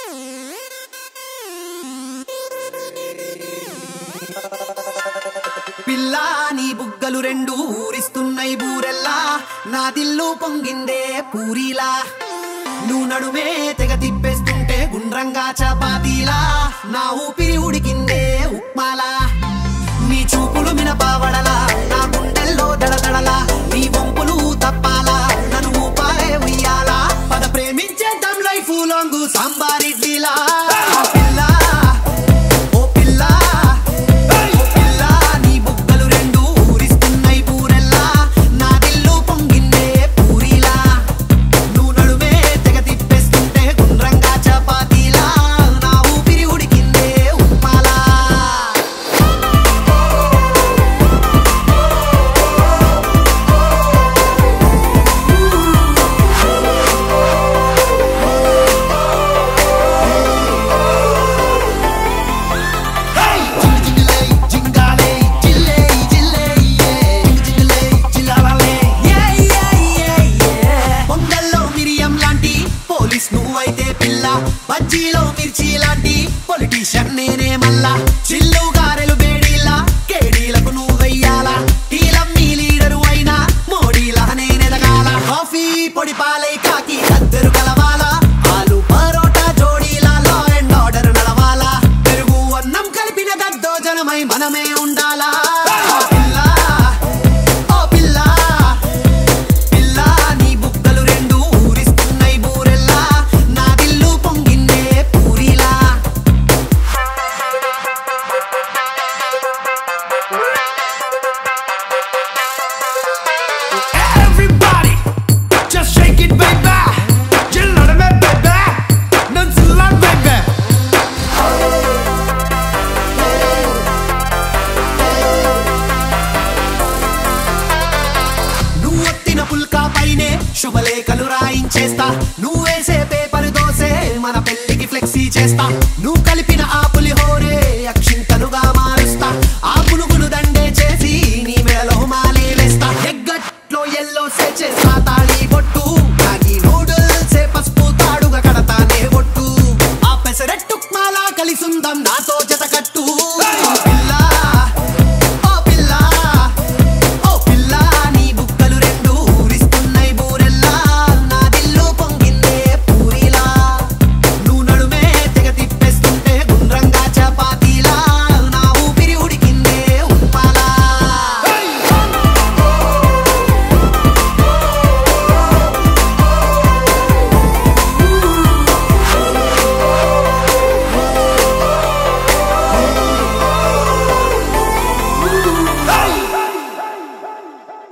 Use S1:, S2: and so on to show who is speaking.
S1: పిల్ల నీ బుగ్గలు రెండు ఊరిస్తున్నాయి బూరెల్లా నా దిల్లు పొంగిందే పూరీలా నువ్వు నడుమే తెగ తిప్పేస్తుంటే గుండ్రంగా చపాతీలా నా ఊపిరి ఉడికిందే ఉప్మాలా నీ చూపులు మినపావడలా నా గుండెల్లో దడదడలా నీ వంపులు తప్పాలా నన్ను ఊపాలే ఉయ్యాలా పద ప్రేమించేద్దాం లైఫ్ లాంగు సాంబారిడ్లీలా పిల్ల ఓ పిల్ల ఓ పిల్ల నీ బుగ్గలు రెండు ఊరిస్తున్నాయి పూరెల్లా నా దిల్లు పొంగిందే పూరీలా నువ్వు నడుమే తెగ తిప్పేస్తుంటే గుండ్రంగా చపాతీలా నా ఊపిరి ఉడికిందే ఉప్మాలా జింగిలే జింగాలే జిల్లే జిల్లే జింగిలే జిల్లాలే పొంగల్లో మిరియం లాంటి పోలీస్ నువ్వైతే పిల్ల బజ్జీలో మిర్చి లాంటి పొలిటీషియన్ నేనే మల్లా చిల్లు గారెలు బేడీలా కేడీలకు నువ్వెయ్యాలా టీలం నీ లీడరు అయినా మోడీలా నేనెదగాల కాఫీ పొడి పాలై కాకి కద్దరు కలవాలా ఆలు పరోటా జోడీలా లా అండ్ ఆర్డర్ నడవాలా పెరుగు అన్నం కలిపిన దద్దోజనమై మనమే ఉండాలా పిల్ల ఓ పిల్ల పిల్ల నీ బుగ్గలు రెండు ఊరిస్తున్నాయి బూరెల్లా నా దిల్లు పొంగిందే పూరిలా
S2: Everybody, just shake it, baby. Gillard, baby. Nutsilla, baby.
S1: నువ్వు ఒత్తిన పుల్కా పైనే శుభలేఖలు రాయించేస్తా నువ్వేసే పేపర్ దోసే మన పెళ్లికి ఫ్లెక్సీ చేస్తా